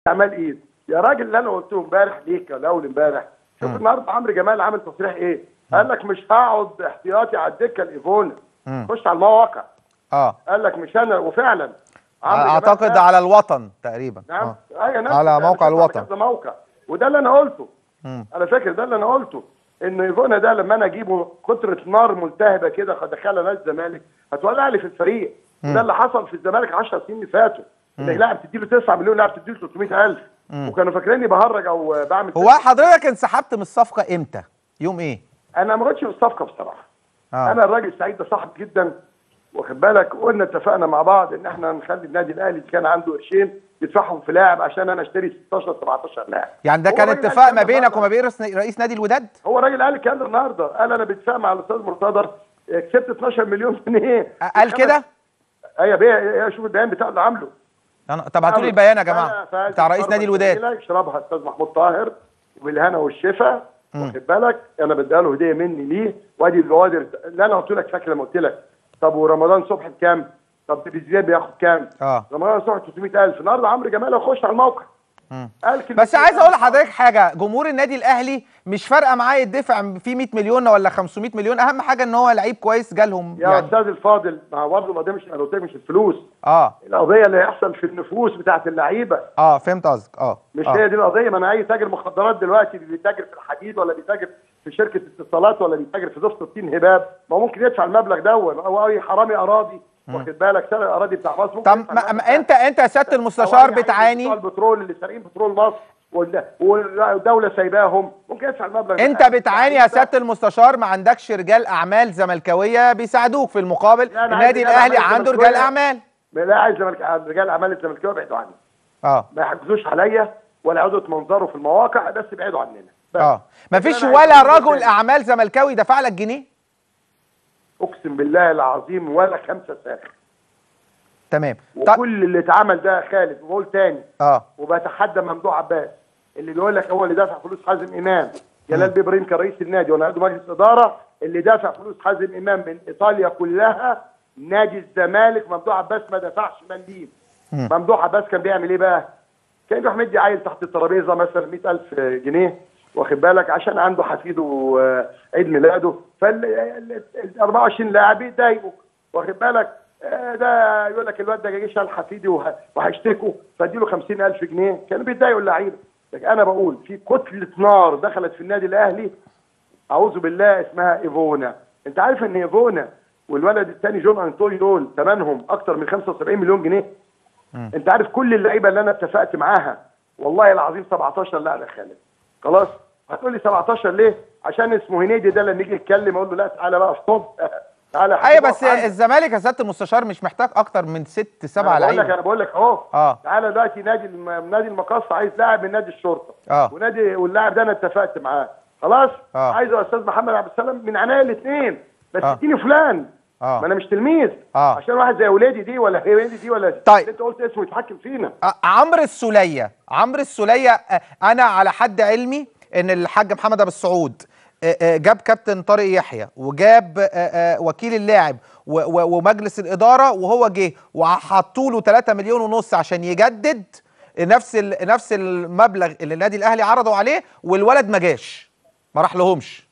اعمال ايد يا راجل اللي انا قلته امبارح ليك ولا اول امبارح شوف مم. النهارده عمرو جمال عامل تصريح ايه قال لك مش هقعد احتياطي على الدكه الايفونا مم. خش على المواقع اه قال لك مش انا وفعلا عمرو جمال اعتقد ده- على الوطن تقريبا نعم آه. ايوه نفس على الكلام، موقع شفت الوطن. كذا موقع وده اللي انا قلته مم. على فكره ده اللي انا قلته ان ايفونا ده لما انا اجيبه قطره نار ملتهبه كده ادخلها نادي الزمالك هتولع لي في الفريق مم. ده اللي حصل في الزمالك 10 سنين اللي فاتوا ان لاعب تديله 9 مليون لاعب تديله 300000 مم. وكانوا فاكريني بهرج او بعمل هو حضرتك انسحبت من الصفقه امتى يوم ايه انا ما كنتش في الصفقه بصراحه اه انا الراجل سعيد ده صاحب جدا واخد بالك قلنا اتفقنا مع بعض ان احنا نخلي النادي الاهلي اللي كان عنده قرشين يدفعهم في لاعب عشان انا اشتري 16 17 لاعب يعني ده هو كان الراجل اتفاق قال ما كده بينك النهاردة. وما بين رئيس رئيس نادي الوداد هو الراجل قال الكلام ده النهارده قال انا بتفاهم مع الاستاذ مرتضى آه، كسبت 12 مليون جنيه قال كده ايوه بيه إيه، شوف البيان بتاعه اللي عامله أنا- طب هاتوا لي البيان يا جماعه أنا فاز بتاع رئيس بالضربة نادي الوداد الجميلة يشربها الاستاذ محمود طاهر بالهنا والشفا واخد بالك انا بديها له هديه مني ليه وادي البوادر اللي انا قلت لك فاكر لما قلت لك طب ورمضان صبحي بكام؟ طب تبي زياد بياخد كام؟ اه رمضان صبحي 300000 النهارده عمرو جمال يخش على الموقع مم. قال كلمة بس عايز اقول لحضرتك حاجه جمهور النادي الاهلي مش فارقه معاه يدفع فيه 100 مليون ولا 500 مليون اهم حاجه ان هو لعيب كويس جالهم يا يعني استاذ الفاضل ما هو برضه القضيه مش انا قلت لك مش الفلوس اه القضيه اللي هيحصل في النفوس بتاعت اللعيبه اه فهمت قصدك اه مش آه. هي دي القضيه ما انا اي تاجر مخدرات دلوقتي بيتاجر في الحديد ولا بيتاجر في شركه اتصالات ولا بيتاجر في ضفه الطين هباب ما هو ممكن يدفع المبلغ ده او اي حرامي اراضي واخد بالك سرق الاراضي بتاع مصر ممكن طب يدفع ما المبلغ ما ده. انت انت يا سياده أو المستشار أي حاجة بتوع بتعاني البترول اللي سارقين بترول مصر وال- والدوله سايباهم ممكن يدفع المبلغ ده. انت بتعاني يا سياده المستشار ما عندكش رجال اعمال زملكاويه بيساعدوك في المقابل لا، أنا النادي عايز رجال الاهلي أعمال عنده رجال زملكاوية. اعمال لا عايز زملك- رجال اعمال الزملكاويه ابعدوا عني اه ما يحجزوش عليا ولا يقعدوا يتمنظروا في المواقع بس ابعدوا عننا بس. اه مفيش أنا عايز ولا أقول رجل تاني. اعمال زملكاوي دفع لك جنيه اقسم بالله العظيم ولا خمسه ساخر تمام طب وكل اللي اتعمل ده يا خالد وبقول تاني اه وبتحدى ممدوح عباس اللي بيقول لك هو اللي دافع فلوس حازم امام جلال بيه ابراهيم كان رئيس النادي وانا عنده مجلس اداره اللي دافع فلوس حازم امام من ايطاليا كلها نادي الزمالك ممدوح عباس ما دفعش مليم مم. ممدوح عباس كان بيعمل ايه بقى؟ كان يروح مدي عيل تحت الترابيزه مثلا 100000 جنيه واخد بالك عشان عنده حفيده آه، عيد ميلاده فال ال- ال 24 لاعب يتضايقوا واخد بالك آه، ده يقول لك الواد ده جاي شال حفيدي وه- وهيشتكوا فاديله 50000 جنيه كانوا بيتضايقوا اللعيبه لكن انا بقول في كتله نار دخلت في النادي الاهلي اعوذ بالله اسمها ايفونا انت عارف ان ايفونا والولد الثاني جون انطوي دول ثمنهم اكتر من 75 مليون جنيه انت عارف كل اللعيبه اللي انا اتفقت معاها والله العظيم 17 لاعب يا خالد خلاص هتقول لي 17 ليه عشان اسمه هنيدي ده لما يجي يتكلم اقول له لا تعالى بقى ستوب تعالى يا ايوه حبيبي بس اقف عندي. الزمالك يا سياده المستشار مش محتاج اكتر من ست سبع انا بقول لك لعيبه انا بقول لك اهو اه. تعالى دلوقتي نادي الم- نادي المقص عايز لاعب من نادي الشرطه اه. ونادي واللاعب ده انا اتفقت معاه خلاص اه. عايز يا استاذ محمد عبد السلام من عناية الاثنين بس اه. اديني فلان اه. ما انا مش تلميذ اه. عشان واحد زي ولادي دي ولا هي ولادي دي ولا طيب. اللي انت قلت اسمه يتحكم فينا ع- عمرو السوليه عمرو السوليه آه، انا على حد علمي ان الحاج محمد ابو السعود آه، آه، جاب كابتن طارق يحيى وجاب آه، آه، وكيل اللاعب و- و- ومجلس الاداره وهو جه وحطوا له 3 مليون ونص عشان يجدد نفس ال- نفس المبلغ اللي النادي الاهلي عرضوا عليه والولد ما جاش ما راح لهمش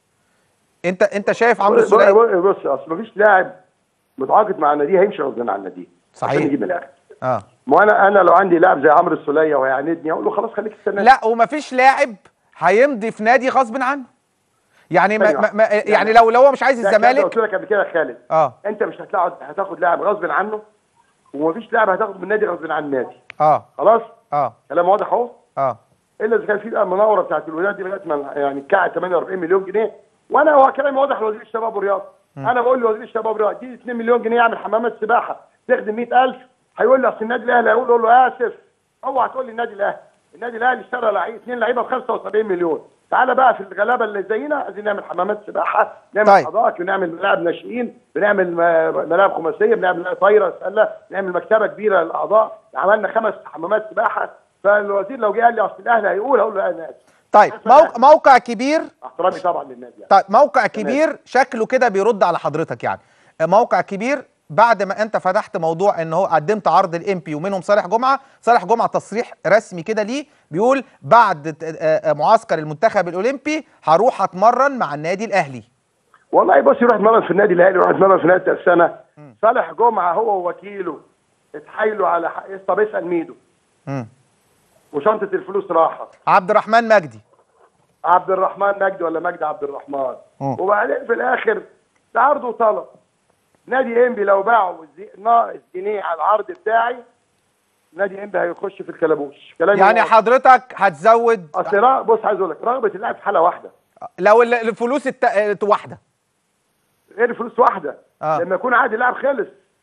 انت انت شايف عمرو بص السوليه بص اصل مفيش لاعب متعاقد مع النادي هيمشي غصب عن النادي صحيح. عشان يجيب من الاخر اه ما انا انا لو عندي لاعب زي عمرو السوليه وهيعاندني اقول له خلاص خليك السنه لا ومفيش لاعب هيمضي في نادي غصب عنه يعني ما ثانية ما ما واحدة. يعني لو لو هو مش عايز ده الكلام ده الزمالك قلت لك قبل كده يا خالد اه انت مش هتلاعب هتاخد لاعب غصب عنه ومفيش لاعب هتاخد من النادي غصب عن النادي اه خلاص اه كلام واضح اهو اه الا اذا كان في بقى المناوره بتاعت الولاد دي لغايه ما يعني كعب 48 مليون جنيه وانا هو كلامي واضح لوزير الشباب والرياضه انا بقول لوزير الشباب والرياضه دي 2 مليون جنيه يعمل حمامات سباحه تخدم 100000 هيقول لي اصل النادي الاهلي هيقول له اسف اوعى تقول لي النادي الاهلي النادي الاهلي اشترى لعيب اثنين لعيبه ب 75 مليون تعالى بقى في الغلابه اللي زينا عايزين نعمل حمامات سباحه نعمل طيب. حدائق بنعمل ملاعب ناشئين بنعمل م- ملاعب خماسيه بنعمل طايره سله نعمل مكتبه كبيره للاعضاء عملنا خمس حمامات سباحه فالوزير لو جه قال لي اصل الاهلي هيقول هقول له انا اسف طيب موقع, موقع كبير احترامي طبعا للنادي يعني. طيب موقع كبير شكله كده بيرد على حضرتك يعني موقع كبير بعد ما انت فتحت موضوع ان هو قدمت عرض الامبي ومنهم صالح جمعه صالح جمعه تصريح رسمي كده ليه بيقول بعد ت- آه، آه، معسكر المنتخب الاولمبي هروح اتمرن مع النادي الاهلي والله بص يروح يتمرن في النادي الاهلي يروح يتمرن في نادي السنه صالح جمعه هو ووكيله اتحايلوا على ح- طب اسال ميدو مم. وشنطه الفلوس راحت عبد الرحمن مجدي عبد الرحمن مجدي ولا مجدي عبد الرحمن مم. وبعدين في الاخر ده عرض وطلب نادي انبي لو باعوا زي- ناقص جنيه على العرض بتاعي نادي انبي هيخش في الكلبوش كلامي يعني واضح. حضرتك هتزود اصل را- بص عايز اقول لك رغبه اللاعب في حاله واحده لو ال- الفلوس الت... آه، واحده غير فلوس واحده آه. لما يكون عادي اللاعب خلص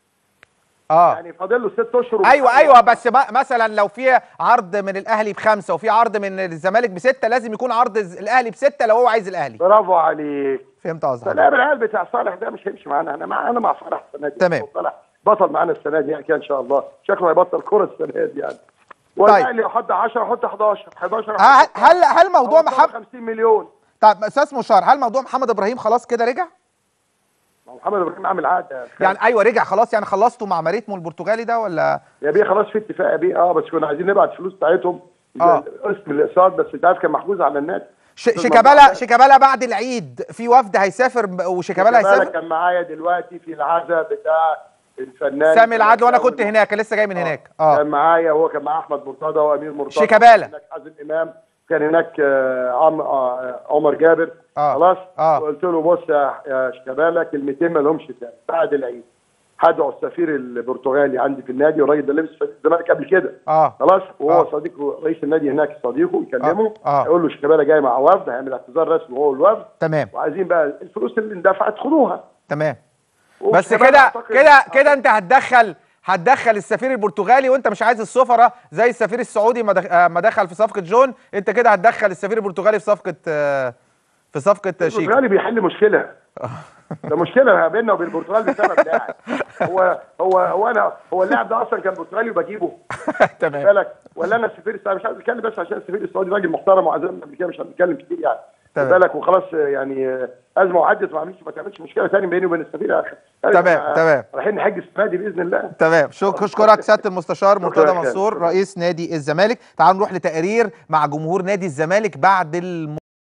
اه يعني فاضل له ست اشهر ايوه ايوه بس ما- مثلا لو في عرض من الاهلي بخمسه وفي عرض من الزمالك بسته لازم يكون عرض الز- الاهلي بسته لو هو عايز الاهلي برافو عليك فهمت قصدك فاللاعب العيال بتاع صالح ده مش هيمشي معانا انا مع انا مع صالح السنه دي تمام. صالح بطل معانا السنه دي يعني كده ان شاء الله شكله هيبطل كره السنه دي يعني والاهلي يحط 10 يحط 11 11 هل هل هل موضوع محمد 50 مليون طب استاذ مشار هل موضوع محمد ابراهيم خلاص كده رجع؟ ما هو محمد ابراهيم عامل عقد يا خالد. يعني ايوه رجع خلاص يعني خلصتوا مع ماريتمو البرتغالي ده ولا يا بيه خلاص في اتفاق يا بيه اه بس كنا عايزين نبعت فلوس بتاعتهم آه. اسم الاقساط بس انت عارف كان محجوز على النادي ش- شيكابالا شيكابالا بعد العيد في وفد هيسافر ب- وشيكابالا شيكابالا هيسافر كان معايا دلوقتي في العزاء بتاع الفنان سامي العدل وانا كنت هناك لسه جاي من هناك اه اه كان معايا هو كان مع احمد مرتضى وامير مرتضى شيكابالا. كان هناك حازم امام كان هناك آه، عم آه، عمر جابر آه. خلاص آه. وقلت له بص يا يا شيكابالا كلمتين ما لهمش تاني بعد العيد هدعو السفير البرتغالي عندي في النادي والراجل ده لبس في الزمالك قبل كده اه خلاص وهو آه. صديقه رئيس النادي هناك صديقه يكلمه آه. آه. يقول له شيكابالا جاي مع وفد هيعمل اعتذار رسمي هو والوفد تمام وعايزين بقى الفلوس اللي اندفعت خدوها تمام بس وشيكابالا كده أعتقد- كده كده انت هتدخل هتدخل السفير البرتغالي وانت مش عايز السفراء زي السفير السعودي ما دخ- آه، ما دخل في صفقه جون انت كده هتدخل السفير البرتغالي في صفقه آه، في صفقه شيك البرتغالي بيحل مشكله ده مشكله بيننا وبين البرتغال بسبب لاعب هو هو هو انا هو اللاعب ده اصلا كان برتغالي وبجيبه تمام بالك ولا انا السفير السعودي مش عايز اتكلم بس عشان السفير السعودي راجل محترم وعزمنا قبل كده مش هنتكلم كتير يعني تمام. بالك وخلاص يعني ازمه وعدت ما عملش ما تعملش مشكله ثاني بيني وبين السفير يا أخي. تمام، تمام. رايحين نحج السنه دي باذن الله تمام شك- اشكرك سياده المستشار شكرا مرتضى يا خالد. منصور رئيس نادي الزمالك تعالوا نروح لتقرير مع جمهور نادي الزمالك بعد الم...